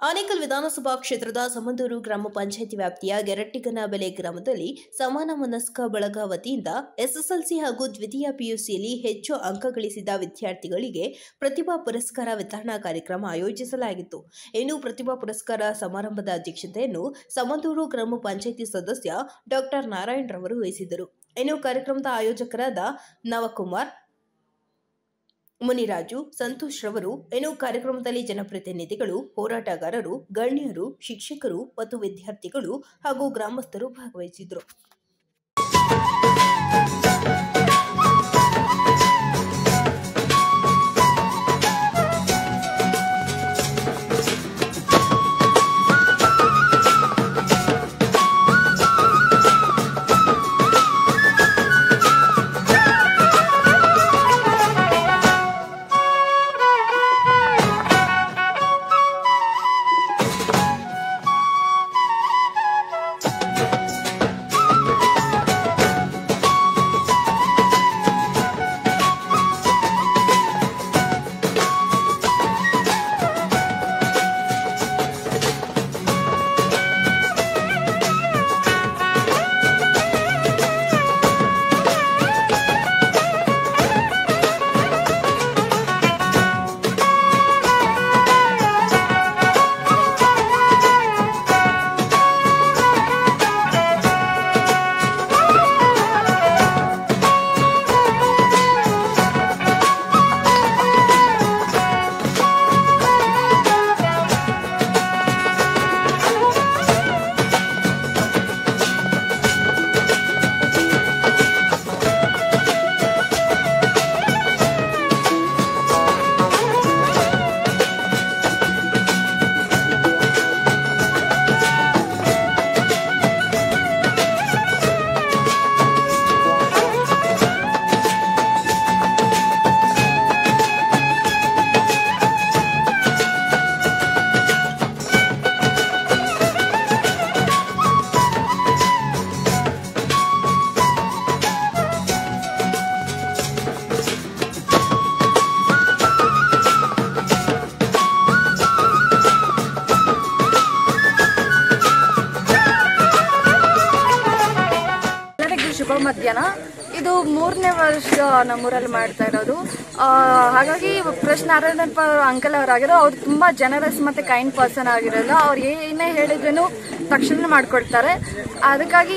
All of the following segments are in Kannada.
ಆನೇಕಲ್ ವಿಧಾನಸಭಾ ಕ್ಷೇತ್ರದ ಸಮಂದೂರು ಗ್ರಾಮ ಪಂಚಾಯಿತಿ ವ್ಯಾಪ್ತಿಯ ಗೆರಟ್ಟಿಗನಬೆಲೆ ಗ್ರಾಮದಲ್ಲಿ ಸಮಾನ ಮನಸ್ಕ ಬಳಗ ವತಿಯಿಂದ ಎಸ್ಎಸ್ಎಲ್ಸಿ ಹಾಗೂ ದ್ವಿತೀಯ ಪಿಯುಸಿಯಲ್ಲಿ ಹೆಚ್ಚು ಅಂಕ ಗಳಿಸಿದ ವಿದ್ಯಾರ್ಥಿಗಳಿಗೆ ಪ್ರತಿಭಾ ಪುರಸ್ಕಾರ ವಿತರಣಾ ಕಾರ್ಯಕ್ರಮ ಆಯೋಜಿಸಲಾಗಿತ್ತು ಇನ್ನು ಪ್ರತಿಭಾ ಪುರಸ್ಕಾರ ಸಮಾರಂಭದ ಅಧ್ಯಕ್ಷತೆಯನ್ನು ಸಮಂದೂರು ಗ್ರಾಮ ಪಂಚಾಯಿತಿ ಸದಸ್ಯ ಡಾಕ್ಟರ್ ನಾರಾಯಣ್ ರವರು ವಹಿಸಿದರು ಇನ್ನು ಕಾರ್ಯಕ್ರಮದ ಆಯೋಜಕರಾದ ನವಕುಮಾರ್ ಮುನಿರಾಜು ಸಂತೋಷ್ ರವರು ಇನ್ನು ಕಾರ್ಯಕ್ರಮದಲ್ಲಿ ಜನಪ್ರತಿನಿಧಿಗಳು ಹೋರಾಟಗಾರರು ಗಣ್ಯರು ಶಿಕ್ಷಕರು ಮತ್ತು ವಿದ್ಯಾರ್ಥಿಗಳು ಹಾಗೂ ಗ್ರಾಮಸ್ಥರು ಭಾಗವಹಿಸಿದರು ಎಲ್ಲರಿಗೂ ಶುಭ ಮಧ್ಯಾಹ್ನ ಇದು ಮೂರನೇ ವರ್ಷ ನಮ್ಮೂರಲ್ಲಿ ಮಾಡ್ತಾ ಇರೋದು ಆ, ಹಾಗಾಗಿ ಪ್ರಶ್ನೆ ನಾರಾಯಣಪ್ಪ ಅಂಕಲ್ ಅವರಾಗಿರೋ ಅವ್ರು ತುಂಬಾ ಜನರಸ್ ಮತ್ತೆ ಕೈಂಡ್ ಪರ್ಸನ್ ಆಗಿರಲ್ಲ ಅವ್ರು ಏನೇ ಹೇಳಿದ್ರು ತಕ್ಷಣ ಮಾಡ್ಕೊಡ್ತಾರೆ ಅದಕ್ಕಾಗಿ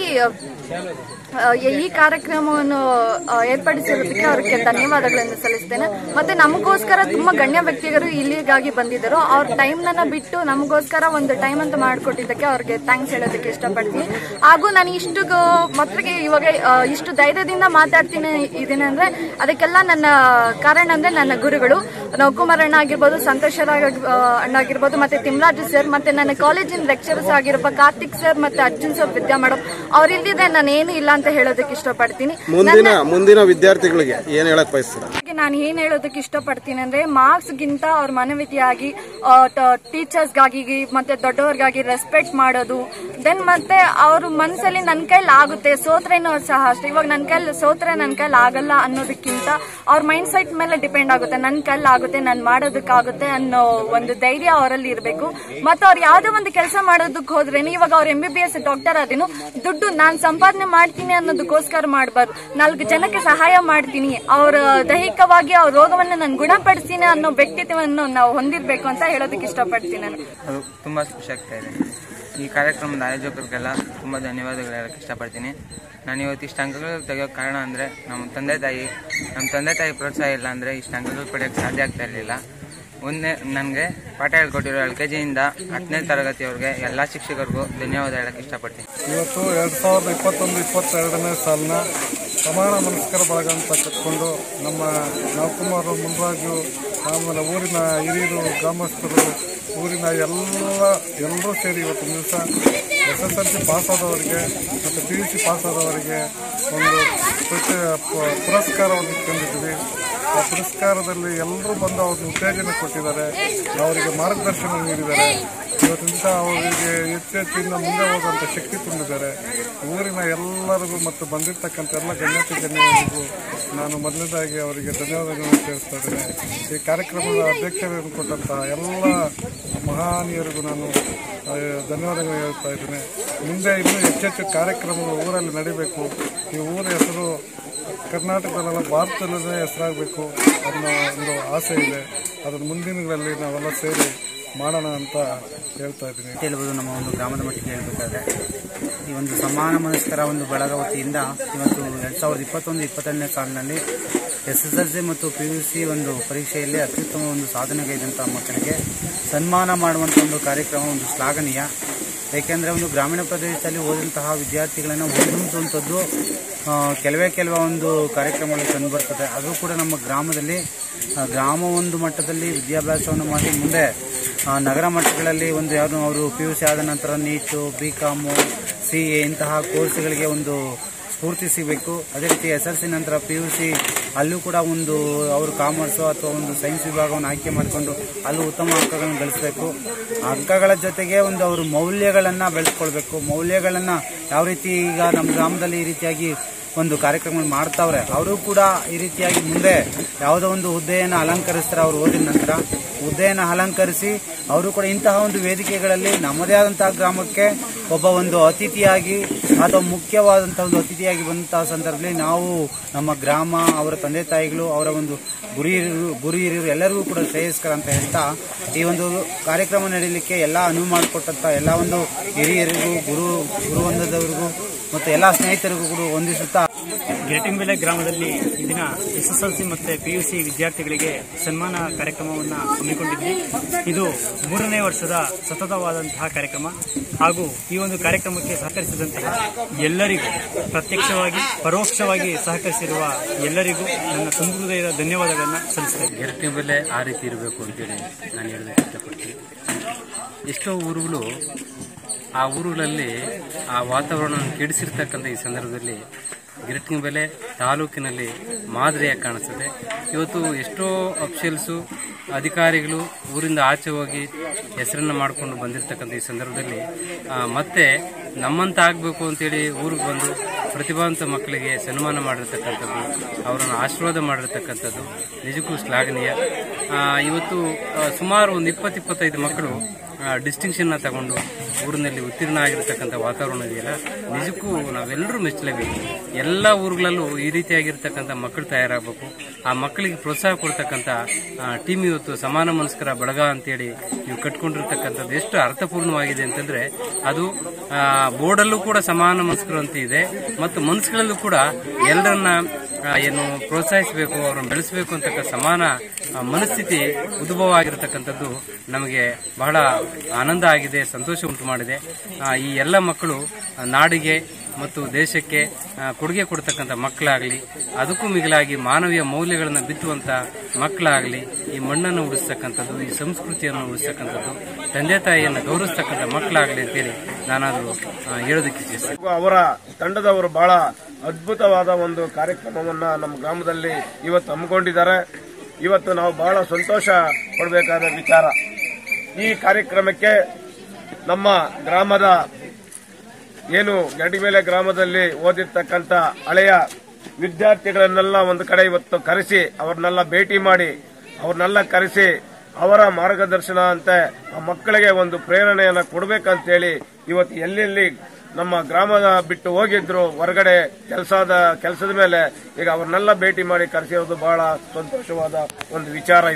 ಆ, ಈ ಕಾರ್ಯಕ್ರಮವನ್ನು ಆ, ಏರ್ಪಡಿಸಿರೋದಕ್ಕೆ ಅವ್ರಿಗೆ ಧನ್ಯವಾದಗಳನ್ನು ಸಲ್ಲಿಸ್ತೇನೆ ಮತ್ತೆ ನಮಗೋಸ್ಕರ ತುಂಬಾ ಗಣ್ಯ ವ್ಯಕ್ತಿಗರು ಇಲ್ಲಿಗಾಗಿ ಬಂದಿದ್ದರು ಅವ್ರ ಟೈಮ್ ನನ್ನ ಬಿಟ್ಟು ನಮಗೋಸ್ಕರ ಒಂದು ಟೈಮ್ ಅಂತ ಮಾಡಿಕೊಟ್ಟಿದ್ದಕ್ಕೆ ಅವ್ರಿಗೆ ಥ್ಯಾಂಕ್ಸ್ ಹೇಳೋದಕ್ಕೆ ಇಷ್ಟಪಡ್ತೀನಿ ಹಾಗೂ ನಾನು ಇಷ್ಟು ಗ- ಮತ್ರಿಗೆ ಇವಾಗ ಆ, ಇಷ್ಟು ಧೈರ್ಯದಿಂದ ಮಾತಾಡ್ತೀನಿ ಇದೀನಿ ಅಂದ್ರೆ ಅದಕ್ಕೆಲ್ಲ ನನ್ನ ಕಾರಣ ಅಂದ್ರೆ ನನ್ನ ಗುರುಗಳು ನವಕುಮಾರ್ ಅಣ್ಣ ಆಗಿರ್ಬೋದು ಸಂತೋಷ ಅಣ್ಣ ಆಗಿರ್ಬೋದು ಮತ್ತೆ ತಿಮ್ರಾಜು ಸರ್ ಮತ್ತೆ ನನ್ನ ಕಾಲೇಜಿನ ಲೆಕ್ಚರರ್ಸ್ ಆಗಿರೋ ಕಾರ್ತಿಕ್ ಸರ್ ಮತ್ತೆ ಅರ್ಜುನ್ ಸರ್ ವಿದ್ಯಾ ಮೇಡಮ್ ಅವ್ರಿಲ್ದಿದ್ರೆ ನಾನು ಏನು ಇಲ್ಲ ಅಂತ ಹೇಳೋದಕ್ಕೆ ಇಷ್ಟಪಡ್ತೀನಿ ಮುಂದಿನ ಮುಂದಿನ ವಿದ್ಯಾರ್ಥಿಗಳಿಗೆ ಏನ್ ಹೇಳಕ್ ಬಯಸ್ತೀರಾ ಹಾಗೆ ನಾನು ಏನ್ ಹೇಳೋದಕ್ಕೆ ಇಷ್ಟಪಡ್ತೀನಿ ಅಂದ್ರೆ ಮಾರ್ಕ್ಸ್ ಗಿಂತ ಅವ್ರ ಮನವಿತಿಯಾಗಿ ಟೀಚರ್ಸ್ಗಾಗಿ ಮತ್ತೆ ದೊಡ್ಡವ್ರಿಗಾಗಿ ರೆಸ್ಪೆಕ್ಟ್ ಮಾಡೋದು ದೆನ್ ಮತ್ತೆ ಅವ್ರ ಮನ್ಸಲ್ಲಿ ನನ್ನ ಕೈಲಿ ಆಗುತ್ತೆ ಸೋತ್ರೇನೋ ಸಹ ಅಷ್ಟೇ ಇವಾಗ ನನ್ನ ಕೈಲಿ ಸೋತ್ರೆ ನನ್ನ ಕೈಲಿ ಆಗಲ್ಲ ಅನ್ನೋದಕ್ಕಿಂತ ಅವ್ರ ಮೈಂಡ್ ಸೆಟ್ ಮೇಲೆ ಡಿಪೆಂಡ್ ಆಗುತ್ತೆ ನನ್ನ ಕೈಲಿ ಆಗುತ್ತೆ ನಾನು ಮಾಡೋದಕ್ಕಾಗುತ್ತೆ ಅನ್ನೋ ಒಂದು ಧೈರ್ಯ ಅವರಲ್ಲಿ ಇರಬೇಕು ಮತ್ತೆ ಅವ್ರು ಯಾವ್ದೋ ಒಂದು ಕೆಲಸ ಮಾಡೋದಕ್ಕೆ ಹೋದ್ರೆ ಇವಾಗ ಅವ್ರ M B B S doctor ಆದೇನು ದುಡ್ಡು ನಾನು ಸಂಪಾದನೆ ಮಾಡ್ತೀನಿ ಅನ್ನೋದಕ್ಕೋಸ್ಕರ ಮಾಡಬಾರ್ದು ನಾಲ್ಕು ಜನಕ್ಕೆ ಸಹಾಯ ಮಾಡ್ತೀನಿ ಅವ್ರ ದೈಹಿಕವಾಗಿ ಅವ್ರ ರೋಗವನ್ನು ನಾನು ಗುಣಪಡಿಸ್ತೀನಿ ಅನ್ನೋ ವ್ಯಕ್ತಿತ್ವವನ್ನು ನಾವು ಹೊಂದಿರಬೇಕು ಅಂತ ಹೇಳೋದಕ್ಕೆ ಇಷ್ಟಪಡ್ತೀನಿ ನಾನು ಅದು ತುಂಬ ಖುಷಿ ಆಗ್ತಾ ಇದೆ ಈ ಕಾರ್ಯಕ್ರಮದ ಆಯೋಜಕರಿಗೆಲ್ಲ ತುಂಬ ಧನ್ಯವಾದಗಳು ಹೇಳಕ್ಕೆ ಇಷ್ಟಪಡ್ತೀನಿ ನಾನು ಇವತ್ತು ಇಷ್ಟು ಅಂಕಗಳು ತೆಗೆಯೋಕ್ಕೆ ಕಾರಣ ಅಂದರೆ ನಮ್ಮ ತಂದೆ ತಾಯಿ ನಮ್ಮ ತಂದೆ ತಾಯಿ ಪ್ರೋತ್ಸಾಹ ಇಲ್ಲ ಅಂದರೆ ಇಷ್ಟು ಅಂಕಗಳು ಪಡೆಯೋಕ್ಕೆ ಸಾಧ್ಯ ಆಗ್ತಾ ಇರಲಿಲ್ಲ ಒಂದನೇ ನನಗೆ ಪಾಠ ಹೇಳ್ಕೊಟ್ಟಿರೋ ಎಲ್ ಕೆ ಜಿಯಿಂದ ಹತ್ತನೇ ತರಗತಿಯವ್ರಿಗೆ ಎಲ್ಲ ಶಿಕ್ಷಕರಿಗೂ ಧನ್ಯವಾದ ಹೇಳಕ್ಕೆ ಇಷ್ಟಪಡ್ತೀನಿ ಇವತ್ತು ಎರಡು ಸಾವಿರದ ಇಪ್ಪತ್ತೊಂದು ಇಪ್ಪತ್ತೆರಡನೇ ಸಾಲಿನ ಸಮಾನ ಮನಸ್ಕರ ಬಳಗ ಅಂತ ಕಟ್ಕೊಂಡು ನಮ್ಮ ನವಕುಮಾರ್ ಮುನ್ರಾಜು ಆಮೇಲೆ ಊರಿನ ಹಿರಿಯರು ಗ್ರಾಮಸ್ಥರು ಊರಿನ ಎಲ್ಲ ಎಲ್ಲರೂ ಸೇರಿ ಇವತ್ತು ದಿವಸ S S L C pass ಆದವರಿಗೆ ಮತ್ತು ಪಿ ಯು ಸಿ ಪಾಸ್ ಆದವರಿಗೆ ಒಂದು ಪ್ರತಿ ಪ- ಪುರಸ್ಕಾರವನ್ನು ಇಟ್ಕೊಂಡಿದ್ದೀವಿ ಆ ಪುರಸ್ಕಾರದಲ್ಲಿ ಎಲ್ಲರೂ ಬಂದು ಅವ್ರಿಗೆ ಉತ್ತೇಜನ ಕೊಟ್ಟಿದ್ದಾರೆ ಅವರಿಗೆ ಮಾರ್ಗದರ್ಶನ ನೀಡಿದ್ದಾರೆ ಇವತ್ತಿನ ದಿವಸ ಅವರಿಗೆ ಹೆಚ್ಚು ಹೆಚ್ಚಿನ ಮುಂದೆ ಹೋಗುವಂಥ ಶಕ್ತಿ ತುಂಬಿದ್ದಾರೆ ಊರಿನ ಎಲ್ಲರಿಗೂ ಮತ್ತು ಬಂದಿರತಕ್ಕಂಥ ಎಲ್ಲ ಗಣ್ಯತೆ ಗಣ್ಯರಿಗೂ ನಾನು ಮೊದಲನೇದಾಗಿ ಅವರಿಗೆ ಧನ್ಯವಾದಗಳನ್ನು ತಿಳಿಸ್ತಾ ಇದ್ದೇನೆ ಈ ಕಾರ್ಯಕ್ರಮದ ಅಧ್ಯಕ್ಷರನ್ನು ಕೊಟ್ಟಂತಹ ಎಲ್ಲ ಮಹಾನೀಯರಿಗೂ ನಾನು ಆ, ಧನ್ಯವಾದಗಳು ಹೇಳ್ತಾ ಇದ್ದೇನೆ ಮುಂದೆ ಇನ್ನೂ ಹೆಚ್ಚೆಚ್ಚು ಕಾರ್ಯಕ್ರಮಗಳು ಊರಲ್ಲಿ ನಡೀಬೇಕು ಈ ಊರ ಹೆಸರು ಕರ್ನಾಟಕದಲ್ಲ ಭಾರತದಲ್ಲೇ ಹೆಸರಾಗಬೇಕು ಅನ್ನೋ ಒಂದು ಆಸೆ ಇದೆ ಅದರ ಮುಂದಿನಗಳಲ್ಲಿ ನಾವೆಲ್ಲ ಸೇರಿ ಮಾಡೋಣ ಅಂತ ಹೇಳ್ತಾ ಇದ್ದೀನಿ ಹೇಳ್ಬೋದು ನಮ್ಮ ಒಂದು ಗ್ರಾಮದ ಮಟ್ಟಿಗೆ ಹೇಳಬೇಕಾದ್ರೆ ಈ ಒಂದು ಸಮಾನ ಮನಸ್ಕರ ಒಂದು ಬಳಗ ವತಿಯಿಂದ ಇವತ್ತು ಎರಡು ಸಾವಿರದ ಇಪ್ಪತ್ತೊಂದು ಇಪ್ಪತ್ತೆರಡನೇ ಸಾಲಿನಲ್ಲಿ ಎಸ್ ಎಸ್ ಎಲ್ ಸಿ ಮತ್ತು ಪಿ ಯು ಸಿ ಒಂದು ಪರೀಕ್ಷೆಯಲ್ಲಿ ಅತ್ಯುತ್ತಮ ಒಂದು ಸಾಧನೆಗೈದಂಥ ಮಕ್ಕಳಿಗೆ ಸನ್ಮಾನ ಮಾಡುವಂಥ ಒಂದು ಕಾರ್ಯಕ್ರಮ ಒಂದು ಶ್ಲಾಘನೀಯ ಏಕೆಂದರೆ ಒಂದು ಗ್ರಾಮೀಣ ಪ್ರದೇಶದಲ್ಲಿ ಓದಂತಹ ವಿದ್ಯಾರ್ಥಿಗಳನ್ನು ಓದಿಸುವಂಥದ್ದು ಆ, ಕೆಲವೇ ಕೆಲವೇ ಒಂದು ಕಾರ್ಯಕ್ರಮಗಳು ಕಂಡುಬರ್ತದೆ ಅದು ಕೂಡ ನಮ್ಮ ಗ್ರಾಮದಲ್ಲಿ ಆ, ಗ್ರಾಮ ಒಂದು ಮಟ್ಟದಲ್ಲಿ ವಿದ್ಯಾಭ್ಯಾಸವನ್ನು ಮಾಡಿ ಮುಂದೆ ಆ, ನಗರ ಮಟ್ಟಗಳಲ್ಲಿ ಒಂದು ಯಾರು ಅವರು ಪಿ ಯು ಸಿ ಆದ ನಂತರ NEET B com C A ಇಂತಹ ಕೋರ್ಸ್ಗಳಿಗೆ ಒಂದು ಸ್ಫೂರ್ತಿ ಸಿಗಬೇಕು ಅದೇ ರೀತಿ ಎಸ್ ಎಲ್ ಸಿ ನಂತರ ಪಿ ಯು ಸಿ ಅಲ್ಲೂ ಕೂಡ ಒಂದು ಅವರು ಕಾಮರ್ಸು ಅಥವಾ ಒಂದು ಸೈನ್ಸ್ ವಿಭಾಗವನ್ನು ಆಯ್ಕೆ ಮಾಡಿಕೊಂಡು ಅಲ್ಲೂ ಉತ್ತಮ ಅಂಕಗಳನ್ನು ಗಳಿಸಬೇಕು ಅಂಕಗಳ ಜೊತೆಗೆ ಒಂದು ಅವರು ಮೌಲ್ಯಗಳನ್ನು ಬೆಳೆಸ್ಕೊಳ್ಬೇಕು ಮೌಲ್ಯಗಳನ್ನು ಯಾವ ರೀತಿ ಈಗ ನಮ್ಮ ಗ್ರಾಮದಲ್ಲಿ ಈ ರೀತಿಯಾಗಿ ಒಂದು ಕಾರ್ಯಕ್ರಮ ಮಾಡ್ತಾವ್ರೆ ಅವರು ಕೂಡ ಈ ರೀತಿಯಾಗಿ ಮುಂದೆ ಯಾವುದೋ ಒಂದು ಹುದ್ದೆಯನ್ನು ಅಲಂಕರಿಸ್ತಾರೆ ಅವರು ಓದಿದ ನಂತರ ಹುದ್ದೆಯನ್ನು ಅಲಂಕರಿಸಿ ಅವರು ಕೂಡ ಇಂತಹ ಒಂದು ವೇದಿಕೆಗಳಲ್ಲಿ ನಮ್ಮದೇ ಆದಂತಹ ಗ್ರಾಮಕ್ಕೆ ಒಬ್ಬ ಒಂದು ಅತಿಥಿಯಾಗಿ ಅಥವಾ ಮುಖ್ಯವಾದಂತಹ ಒಂದು ಅತಿಥಿಯಾಗಿ ಬಂದಂತಹ ಸಂದರ್ಭದಲ್ಲಿ ನಾವು ನಮ್ಮ ಗ್ರಾಮ ಅವರ ತಂದೆ ತಾಯಿಗಳು ಅವರ ಒಂದು ಗುರಿ ಹಿರಿಯರು ಗುರು ಹಿರಿಯರು ಎಲ್ಲರಿಗೂ ಕೂಡ ಶ್ರೇಯಸ್ಕರ ಅಂತ ಹೇಳ್ತಾ ಈ ಒಂದು ಕಾರ್ಯಕ್ರಮ ನಡೀಲಿಕ್ಕೆ ಎಲ್ಲ ಅನುವು ಮಾಡಿಕೊಟ್ಟಂತ ಎಲ್ಲ ಒಂದು ಹಿರಿಯರಿಗೂ ಗುರು ಗುರುವಂದದವರಿಗೂ ಮತ್ತು ಎಲ್ಲ ಸ್ನೇಹಿತರಿಗೂ ಕೂಡ ಹೊಂದಿಸುತ್ತಾ ಗಿರಟಿಂಬೆಲೆ ಗ್ರಾಮದಲ್ಲಿ ಈ ದಿನ ಎಸ್ ಎಸ್ ಎಲ್ ಸಿ ಮತ್ತು ಪಿ ಯು ಸಿ ವಿದ್ಯಾರ್ಥಿಗಳಿಗೆ ಸನ್ಮಾನ ಕಾರ್ಯಕ್ರಮವನ್ನು ಹಮ್ಮಿಕೊಂಡಿದ್ವಿ ಇದು ಮೂರನೇ ವರ್ಷದ ಸತತವಾದಂತಹ ಕಾರ್ಯಕ್ರಮ ಹಾಗೂ ಈ ಒಂದು ಕಾರ್ಯಕ್ರಮಕ್ಕೆ ಸಹಕರಿಸಿದಂತಹ ಎಲ್ಲರಿಗೂ ಪ್ರತ್ಯಕ್ಷವಾಗಿ ಪರೋಕ್ಷವಾಗಿ ಸಹಕರಿಸಿರುವ ಎಲ್ಲರಿಗೂ ನನ್ನ ತುಂಬ ಹೃದಯದ ಧನ್ಯವಾದಗಳನ್ನು ಸಲ್ಲಿಸ್ತೇನೆ ಗೆರಟಿನ ಬೆಲೆ ಆ ರೀತಿ ಇರಬೇಕು ಅಂತೇಳಿ ನಾನು ಹೇಳೋದಕ್ಕೆ ಇಷ್ಟಪಡ್ತೀನಿ ಎಷ್ಟೋ ಊರುಗಳು ಆ ಊರುಗಳಲ್ಲಿ ಆ ವಾತಾವರಣವನ್ನು ಕೆಡಿಸಿರ್ತಕ್ಕಂಥ ಈ ಸಂದರ್ಭದಲ್ಲಿ ಗಿರಟಿನ ಬೆಲೆ ತಾಲೂಕಿನಲ್ಲಿ ಮಾದರಿಯಾಗಿ ಕಾಣಿಸ್ತದೆ ಇವತ್ತು ಎಷ್ಟೋ ಅಫಿಷಿಯಲ್ಸು ಅಧಿಕಾರಿಗಳು ಊರಿಂದ ಆಚೆ ಹೋಗಿ ಹೆಸರನ್ನು ಮಾಡಿಕೊಂಡು ಬಂದಿರತಕ್ಕಂಥ ಈ ಸಂದರ್ಭದಲ್ಲಿ ಆ, ಮತ್ತೆ ನಮ್ಮಂತ ಆಗಬೇಕು ಅಂತೇಳಿ ಊರಿಗೆ ಬಂದು ಪ್ರತಿಭಾವಂತ ಮಕ್ಕಳಿಗೆ ಸನ್ಮಾನ ಮಾಡಿರ್ತಕ್ಕಂಥದ್ದು ಅವರನ್ನು ಆಶೀರ್ವಾದ ಮಾಡಿರ್ತಕ್ಕಂಥದ್ದು ನಿಜಕ್ಕೂ ಶ್ಲಾಘನೀಯ ಆ, ಇವತ್ತು ಆ, ಸುಮಾರು ಒಂದು ಇಪ್ಪತ್ತು ಇಪ್ಪತ್ತೈದು ಮಕ್ಕಳು ಡಿಸ್ಟಿಂಕ್ಷನ್ನ ತಗೊಂಡು ಊರಿನಲ್ಲಿ ಉತ್ತೀರ್ಣ ಆಗಿರ್ತಕ್ಕಂಥ ವಾತಾವರಣ ಇದೆಯಲ್ಲ ನಿಜಕ್ಕೂ ನಾವೆಲ್ಲರೂ ಮೆಚ್ಚಲೇಬೇಕು ಎಲ್ಲ ಊರುಗಳಲ್ಲೂ ಈ ರೀತಿಯಾಗಿರ್ತಕ್ಕಂಥ ಮಕ್ಕಳು ತಯಾರಾಗಬೇಕು ಆ ಮಕ್ಕಳಿಗೆ ಪ್ರೋತ್ಸಾಹ ಕೊಡ್ತಕ್ಕಂಥ ಟೀಮ್ ಇವತ್ತು ಸಮಾನ ಮನಸ್ಕರ ಬಳಗ ಅಂತೇಳಿ ನೀವು ಕಟ್ಕೊಂಡಿರ್ತಕ್ಕಂಥದ್ದು ಎಷ್ಟು ಅರ್ಥಪೂರ್ಣವಾಗಿದೆ ಅಂತಂದ್ರೆ ಅದು ಆ, ಬೋರ್ಡಲ್ಲೂ ಕೂಡ ಸಮಾನ ಮನಸ್ಕರು ಅಂತ ಇದೆ ಮತ್ತು ಮನಸ್ಸುಗಳಲ್ಲೂ ಕೂಡ ಎಲ್ಲರನ್ನ ಆ, ಏನು ಪ್ರೋತ್ಸಾಹಿಸಬೇಕು ಅವರನ್ನು ಬೆಳೆಸಬೇಕು ಅಂತಕ್ಕ ಸಮಾನ ಆ, ಮನಸ್ಥಿತಿ ಉದ್ಭವ ಆಗಿರತಕ್ಕಂಥದ್ದು ನಮಗೆ ಬಹಳ ಆನಂದ ಆಗಿದೆ ಸಂತೋಷ ಉಂಟು ಮಾಡಿದೆ ಆ, ಈ ಎಲ್ಲ ಮಕ್ಕಳು ಆ, ನಾಡಿಗೆ ಮತ್ತು ದೇಶಕ್ಕೆ ಆ, ಕೊಡುಗೆ ಕೊಡ್ತಕ್ಕಂಥ ಮಕ್ಕಳಾಗಲಿ ಅದಕ್ಕೂ ಮಿಗಿಲಾಗಿ ಮಾನವೀಯ ಮೌಲ್ಯಗಳನ್ನು ಬಿತ್ತುವಂತ ಮಕ್ಕಳಾಗಲಿ ಈ ಮಣ್ಣನ್ನು ಉಳಿಸ್ತಕ್ಕಂಥದ್ದು ಈ ಸಂಸ್ಕೃತಿಯನ್ನು ಉಳಿಸ್ತಕ್ಕಂಥದ್ದು ತಂದೆ ತಾಯಿಯನ್ನು ಗೌರವಿಸ್ತಕ್ಕಂಥ ಮಕ್ಕಳಾಗಲಿ ಅಂತೇಳಿ ನಾನಾದರೂ ಆ, ಹೇಳೋದಕ್ಕೆ ಇಚ್ಛಿಸ್ತೇನೆ ಅವರ ತಂಡದವರು ಬಹಳ ಅದ್ಭುತವಾದ ಒಂದು ಕಾರ್ಯಕ್ರಮವನ್ನ ನಮ್ಮ ಗ್ರಾಮದಲ್ಲಿ ಇವತ್ತು ಹಮ್ಮಿಕೊಂಡಿದ್ದಾರೆ ಇವತ್ತು ನಾವು ಬಹಳ ಸಂತೋಷ ಪಡಬೇಕಾದ ವಿಚಾರ ಈ ಕಾರ್ಯಕ್ರಮಕ್ಕೆ ನಮ್ಮ ಗ್ರಾಮದ ಏನು ಗಡಿಮೇಲೆ ಗ್ರಾಮದಲ್ಲಿ ಓದಿರ್ತಕ್ಕಂಥ ಹಳೆಯ ವಿದ್ಯಾರ್ಥಿಗಳನ್ನೆಲ್ಲ ಒಂದು ಕಡೆ ಇವತ್ತು ಕರೆಸಿ ಅವ್ರನ್ನೆಲ್ಲ ಭೇಟಿ ಮಾಡಿ ಅವ್ರನ್ನೆಲ್ಲ ಕರೆಸಿ ಅವರ ಮಾರ್ಗದರ್ಶನ ಅಂತ ಆ ಮಕ್ಕಳಿಗೆ ಒಂದು ಪ್ರೇರಣೆಯನ್ನ ಕೊಡ್ಬೇಕಂತೇಳಿ ಇವತ್ತು ಎಲ್ಲೆಲ್ಲಿ ನಮ್ಮ ಗ್ರಾಮದ ಬಿಟ್ಟು ಹೋಗಿದ್ರು ಹೊರಗಡೆ ಕೆಲಸದ ಕೆಲಸದ ಮೇಲೆ ಈಗ ಅವ್ರನ್ನೆಲ್ಲ ಭೇಟಿ ಮಾಡಿ ಕರೆಸಿರೋದು ಬಹಳ ಸಂತೋಷವಾದ ಒಂದು ವಿಚಾರ